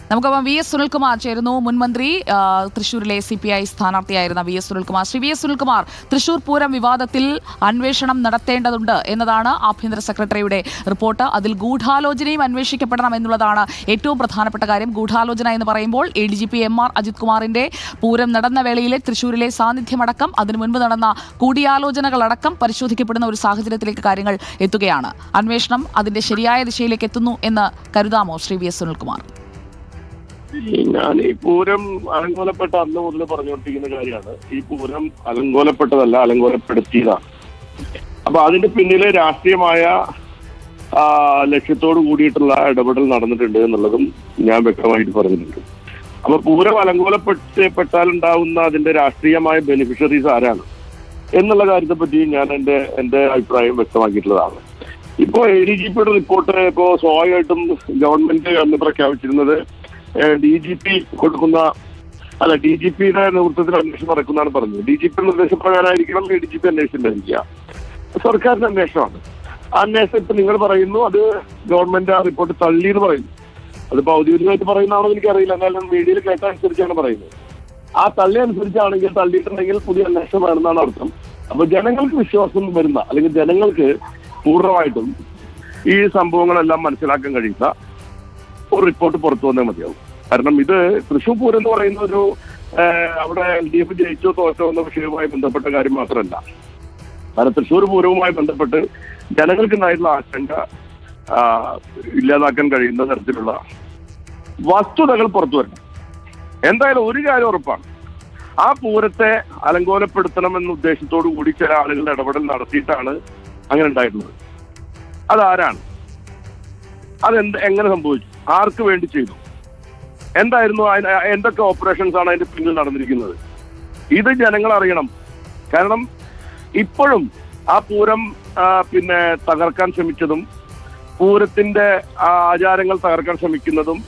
നമുക്കപ്പം V S Sunilkumar ചേരുന്നു മുൻമന്ത്രി ആ, തൃശൂരിലെ സി പി ഐ സ്ഥാനാർത്ഥിയായിരുന്ന V S Sunilkumar Shri V S Sunilkumar Thrissur Pooram വിവാദത്തിൽ അന്വേഷണം നടത്തേണ്ടതുണ്ട് എന്നതാണ് ആഭ്യന്തര സെക്രട്ടറിയുടെ റിപ്പോർട്ട് അതിൽ ഗൂഢാലോചനയും അന്വേഷിക്കപ്പെടണം എന്നുള്ളതാണ് ഏറ്റവും പ്രധാനപ്പെട്ട കാര്യം ഗൂഢാലോചന എന്ന് പറയുമ്പോൾ A D G P M R Ajith കുമാറിന്റെ പൂരം നടന്ന വേളയിലെ തൃശൂരിലെ സാന്നിധ്യമടക്കം അതിനു മുൻപ് നടന്ന കൂടിയാലോചനകളടക്കം പരിശോധിക്കപ്പെടുന്ന ഒരു സാഹചര്യത്തിലേക്ക് കാര്യങ്ങൾ എത്തുകയാണ് അന്വേഷണം അതിന്റെ ശരിയായ ദിശയിലേക്ക് എത്തുന്നു എന്ന് കരുതാമോ ശ്രീ വി എസ് സുനിൽകുമാർ ഈ ഞാൻ ഈ പൂരം അലങ്കോലപ്പെട്ട അന്ന് മുതൽ പറഞ്ഞുകൊണ്ടിരിക്കുന്ന കാര്യമാണ് ഈ പൂരം അലങ്കോലപ്പെട്ടതല്ല അലങ്കോലപ്പെടുത്തിയതാണ് അപ്പൊ അതിന്റെ പിന്നില് രാഷ്ട്രീയമായ ആ, ലക്ഷ്യത്തോട് കൂടിയിട്ടുള്ള ഇടപെടൽ നടന്നിട്ടുണ്ട് എന്നുള്ളതും ഞാൻ വ്യക്തമായിട്ട് പറഞ്ഞിട്ടുണ്ട് അപ്പൊ പൂരം അലങ്കോലപ്പെട്ടാൽ ഉണ്ടാവുന്ന അതിന്റെ രാഷ്ട്രീയമായ ബെനിഫിഷ്യറീസ് ആരാണ് എന്നുള്ള കാര്യത്തെ പറ്റി ഞാൻ എന്റെ എന്റെ അഭിപ്രായം വ്യക്തമാക്കിയിട്ടുള്ളതാണ് ഇപ്പോ എ ഡി ജി പിയുടെ റിപ്പോർട്ട് ഇപ്പോ സ്വാഭാവികമായിട്ടും ഗവൺമെന്റ് അന്ന് പ്രഖ്യാപിച്ചിരുന്നത് ഡി ജി പി കൊടുക്കുന്ന അല്ല ഡി ജി പിയുടെ നേതൃത്വത്തിൽ അന്വേഷണം നടക്കുന്നതാണ് പറഞ്ഞത് ഡി ജി പി നിർദ്ദേശപ്രകാരമായിരിക്കണം എ ഡി ജി പി അന്വേഷിച്ചിട്ടുണ്ടായിരിക്കുക സർക്കാരിന്റെ അന്വേഷണമാണ് ആ അന്വേഷണം ഇപ്പൊ നിങ്ങൾ പറയുന്നു അത് ഗവൺമെന്റ് ആ റിപ്പോർട്ട് തള്ളി എന്ന് പറയുന്നു അതിപ്പോ ഔദ്യോഗികമായിട്ട് പറയുന്നതാണോ എനിക്കറിയില്ല എന്നാലും മീഡിയയിൽ കേട്ട അനുസരിച്ചാണ് പറയുന്നത് ആ തള്ളി അനുസരിച്ചാണെങ്കിൽ തള്ളിയിട്ടുണ്ടെങ്കിൽ പുതിയ അന്വേഷണം വേണമെന്നാണ് അർത്ഥം അപ്പൊ ജനങ്ങൾക്ക് വിശ്വാസം വരുന്ന അല്ലെങ്കിൽ ജനങ്ങൾക്ക് പൂർണ്ണമായിട്ടും ഈ സംഭവങ്ങളെല്ലാം മനസ്സിലാക്കാൻ കഴിയുന്ന ഒരു റിപ്പോർട്ട് പുറത്തു വന്നാൽ മതിയാവും കാരണം ഇത് തൃശൂർ പൂരം എന്ന് പറയുന്ന ഒരു ഏഹ്, അവിടെ എൽ ഡി എഫ് ജയിച്ചോ തോറ്റോ എന്ന വിഷയവുമായി ബന്ധപ്പെട്ട കാര്യം മാത്രമല്ല കാരണം തൃശൂർ പൂരവുമായി ബന്ധപ്പെട്ട് ജനങ്ങൾക്കുണ്ടായിട്ടുള്ള ആശങ്ക ആ, ഇല്ലാതാക്കാൻ കഴിയുന്ന തരത്തിലുള്ള വസ്തുതകൾ പുറത്തു വരണം എന്തായാലും ഒരു കാര്യം ഉറപ്പാണ് ആ പൂരത്തെ അലങ്കോലപ്പെടുത്തണമെന്ന ഉദ്ദേശത്തോടു കൂടി ചില ആളുകളുടെ ഇടപെടൽ നടത്തിയിട്ടാണ് അങ്ങനെ ഉണ്ടായിട്ടുള്ളത് അതാരാണ് അതെന്ത് എങ്ങനെ സംഭവിച്ചു ആർക്ക് വേണ്ടി ചെയ്തു എന്തായിരുന്നു അതിന് എന്തൊക്കെ ഓപ്പറേഷൻസ് ആണ് അതിന്റെ പിന്നിൽ നടന്നിരിക്കുന്നത് ഇത് ജനങ്ങൾ അറിയണം കാരണം ഇപ്പോഴും ആ പൂരം ആ, പിന്നെ തകർക്കാൻ ശ്രമിച്ചതും പൂരത്തിന്റെ ആ ആചാരങ്ങൾ തകർക്കാൻ ശ്രമിക്കുന്നതും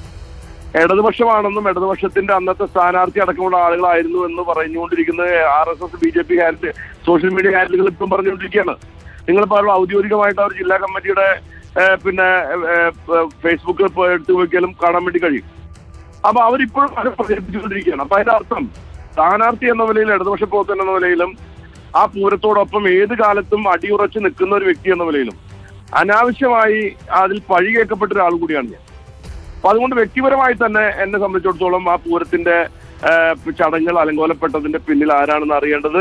ഇടതുപക്ഷമാണെന്നും ഇടതുപക്ഷത്തിന്റെ അന്നത്തെ സ്ഥാനാർത്ഥി അടക്കമുള്ള ആളുകളായിരുന്നു എന്ന് പറഞ്ഞുകൊണ്ടിരിക്കുന്ന R S S B J P hand social media ഹാൻഡിലുകൾ ഇപ്പം പറഞ്ഞുകൊണ്ടിരിക്കുകയാണ് നിങ്ങൾ ഇപ്പോൾ ഔദ്യോഗികമായിട്ട് അവർ ജില്ലാ കമ്മിറ്റിയുടെ ഏഹ്, പിന്നെ ഫേസ്ബുക്കിൽ പോയി എടുത്തു നോക്കിയാലും കാണാൻ വേണ്ടി കഴിയും അപ്പൊ അവരിപ്പോഴും അത് പ്രചരിപ്പിച്ചുകൊണ്ടിരിക്കുകയാണ് അപ്പൊ അതിന്റെ അർത്ഥം സ്ഥാനാർത്ഥി എന്ന നിലയിൽ ഇടതുപക്ഷ പ്രവർത്തനം എന്ന നിലയിലും ആ പൂരത്തോടൊപ്പം ഏത് കാലത്തും അടിയുറച്ച് നിൽക്കുന്ന ഒരു വ്യക്തി എന്ന നിലയിലും അനാവശ്യമായി അതിൽ പഴി കേൾക്കപ്പെട്ട ഒരാൾ കൂടിയാണ് ഞാൻ അപ്പൊ അതുകൊണ്ട് വ്യക്തിപരമായി തന്നെ എന്നെ സംബന്ധിച്ചിടത്തോളം ആ പൂരത്തിന്റെ ഏഹ്, ചടങ്ങുകൾ അലങ്കോലപ്പെട്ടതിന്റെ പിന്നിൽ ആരാണെന്ന് അറിയേണ്ടത്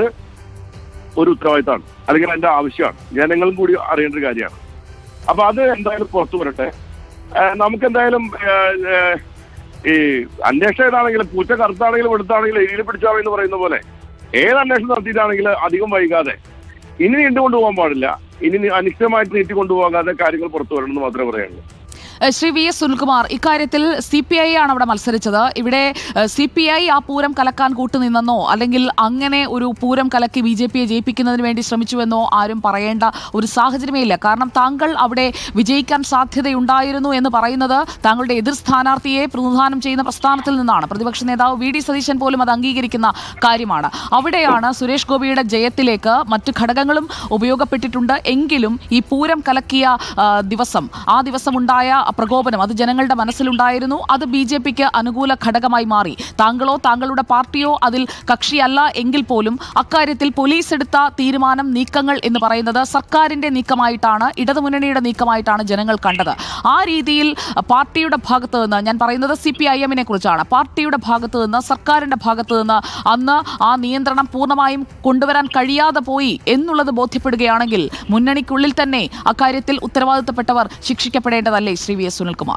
ഒരു ഉത്തരവാദിത്തമാണ് അല്ലെങ്കിൽ അതിന്റെ ആവശ്യമാണ് ജനങ്ങളും കൂടി അറിയേണ്ട ഒരു കാര്യമാണ് അപ്പൊ അത് എന്തായാലും പുറത്തു വരട്ടെ ഏഹ്, നമുക്ക് എന്തായാലും ഏഹ്, ഏഹ്, ഈ അന്വേഷണം ഏതാണെങ്കിലും പൂച്ച കറുത്താണെങ്കിലും വെളുത്താണെങ്കിലും എരിയിൽ പിടിച്ചാൽ എന്ന് പറയുന്ന പോലെ ഏത് അന്വേഷണം നടത്തിയിട്ടാണെങ്കിൽ അധികം വൈകാതെ ഇനി നീണ്ടുകൊണ്ടു പോകാൻ പാടില്ല ഇനി അനിശ്ചിതമായിട്ട് നീട്ടിക്കൊണ്ടുപോകാതെ കാര്യങ്ങൾ പുറത്തു വരണമെന്ന് മാത്രമേ പറയാനുള്ളൂ ഏഹ് ശ്രീ വി എസ് സുനിൽകുമാർ ഇക്കാര്യത്തിൽ സി പി ഐ ആണ് അവിടെ മത്സരിച്ചത് ഇവിടെ സി പി ഐ ആ പൂരം കലക്കാൻ കൂട്ടുനിന്നെന്നോ അല്ലെങ്കിൽ അങ്ങനെ ഒരു പൂരം കലക്കി ബി ജെ പിയെ ജയിപ്പിക്കുന്നതിന് വേണ്ടി ശ്രമിച്ചുവെന്നോ ആരും പറയേണ്ട ഒരു സാഹചര്യമേ ഇല്ല കാരണം താങ്കൾ അവിടെ വിജയിക്കാൻ സാധ്യതയുണ്ടായിരുന്നു എന്ന് പറയുന്നത് താങ്കളുടെ എതിർ സ്ഥാനാർത്ഥിയെ പ്രതിനിധാനം ചെയ്യുന്ന പ്രസ്ഥാനത്തിൽ നിന്നാണ് പ്രതിപക്ഷ നേതാവ് വി ഡി സതീശൻ പോലും അത് അംഗീകരിക്കുന്ന കാര്യമാണ് അവിടെയാണ് സുരേഷ് ഗോപിയുടെ ജയത്തിലേക്ക് മറ്റു ഘടകങ്ങളും ഉപയോഗപ്പെട്ടിട്ടുണ്ട് എങ്കിലും ഈ പൂരം കലക്കിയ ആ, ദിവസം ആ ദിവസം ഉണ്ടായ പ്രകോപനം അത് ജനങ്ങളുടെ മനസ്സിലുണ്ടായിരുന്നു അത് ബി ജെ പിക്ക് അനുകൂല ഘടകമായി മാറി താങ്കളോ താങ്കളുടെ പാർട്ടിയോ അതിൽ കക്ഷിയല്ല എങ്കിൽ പോലും അക്കാര്യത്തിൽ പോലീസ് എടുത്ത തീരുമാനം നീക്കങ്ങൾ എന്ന് പറയുന്നത് സർക്കാരിന്റെ നീക്കമായിട്ടാണ് ഇടതുമുന്നണിയുടെ നീക്കമായിട്ടാണ് ജനങ്ങൾ കണ്ടത് ആ രീതിയിൽ പാർട്ടിയുടെ ഭാഗത്ത് നിന്ന് ഞാൻ പറയുന്നത് സി പി ഐ എമ്മിനെ കുറിച്ചാണ് പാർട്ടിയുടെ ഭാഗത്ത് നിന്ന് സർക്കാരിന്റെ ഭാഗത്ത് നിന്ന് അന്ന് ആ നിയന്ത്രണം പൂർണ്ണമായും കൊണ്ടുവരാൻ കഴിയാതെ പോയി എന്നുള്ളത് ബോധ്യപ്പെടുകയാണെങ്കിൽ മുന്നണിക്കുള്ളിൽ തന്നെ അക്കാര്യത്തിൽ ഉത്തരവാദിത്തപ്പെട്ടവർ ശിക്ഷിക്കപ്പെടേണ്ടതല്ലേ ശ്രീ വി എസ് സുനിൽകുമാർ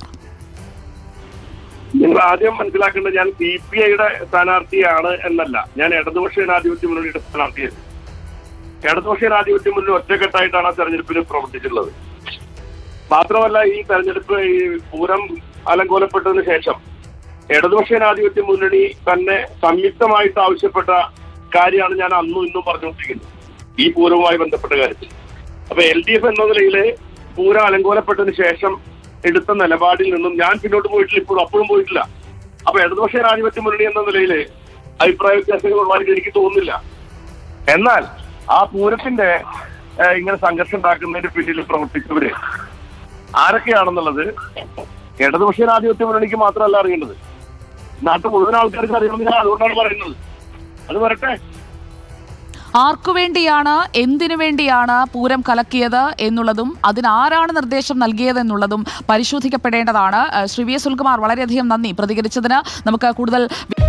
നിങ്ങൾ ആദ്യം മനസ്സിലാക്കേണ്ടത് ഞാൻ സി പി ഐയുടെ സ്ഥാനാർത്ഥിയാണ് എന്നല്ല ഞാൻ ഇടതുപക്ഷ ജനാധിപത്യ മുന്നണിയുടെ സ്ഥാനാർത്ഥിയാണ് ഇടതുപക്ഷ ജനാധിപത്യ മുന്നണി ഒറ്റക്കെട്ടായിട്ടാണ് ആ തെരഞ്ഞെടുപ്പിൽ പ്രവർത്തിച്ചിട്ടുള്ളത് മാത്രമല്ല ഈ തെരഞ്ഞെടുപ്പ് ഈ പൂരം അലങ്കോലപ്പെട്ടതിന് ശേഷം ഇടതുപക്ഷ ജനാധിപത്യ മുന്നണി തന്നെ സംയുക്തമായിട്ട് ആവശ്യപ്പെട്ട കാര്യമാണ് ഞാൻ അന്നും ഇന്നും പറഞ്ഞുകൊണ്ടിരിക്കുന്നത് ഈ പൂരവുമായി ബന്ധപ്പെട്ട കാര്യത്തിൽ അപ്പൊ എൽ ഡി എഫ് എന്ന നിലയില് പൂരം അലങ്കോലപ്പെട്ടതിന് ശേഷം എടുത്ത നിലപാടിൽ നിന്നും ഞാൻ പിന്നോട്ട് പോയിട്ടില്ല ഇപ്പോഴും അപ്പോഴും പോയിട്ടില്ല അപ്പൊ ഇടതുപക്ഷ ജനാധിപത്യ മുന്നണി എന്ന നിലയില് അഭിപ്രായ വ്യത്യാസങ്ങൾ ഉള്ളതായിട്ട് എനിക്ക് തോന്നുന്നില്ല എന്നാൽ ആ പൂരത്തിന്റെ ഏഹ്, ഇങ്ങനെ സംഘർഷം ഉണ്ടാക്കുന്നതിന് പിന്നിൽ പ്രവർത്തിച്ചവര് ആരൊക്കെയാണെന്നുള്ളത് ഇടതുപക്ഷ ജനാധിപത്യ മുന്നണിക്ക് മാത്രമല്ല അറിയേണ്ടത് നാട്ടിൽ മുഴുവൻ ആൾക്കാർക്ക് അറിയണമെന്ന് ഞാൻ അതുകൊണ്ടാണ് പറയുന്നത് അത് വരട്ടെ ആർക്കു വേണ്ടിയാണ് എന്തിനു വേണ്ടിയാണ് പൂരം കലക്കിയത് എന്നുള്ളതും അതിനാരാണ് നിർദ്ദേശം നൽകിയതെന്നുള്ളതും പരിശോധിക്കപ്പെടേണ്ടതാണ് ഏഹ് ശ്രീ വി എസ് സുൽകുമാർ വളരെയധികം നന്ദി പ്രതികരിച്ചതിന് നമുക്ക് കൂടുതൽ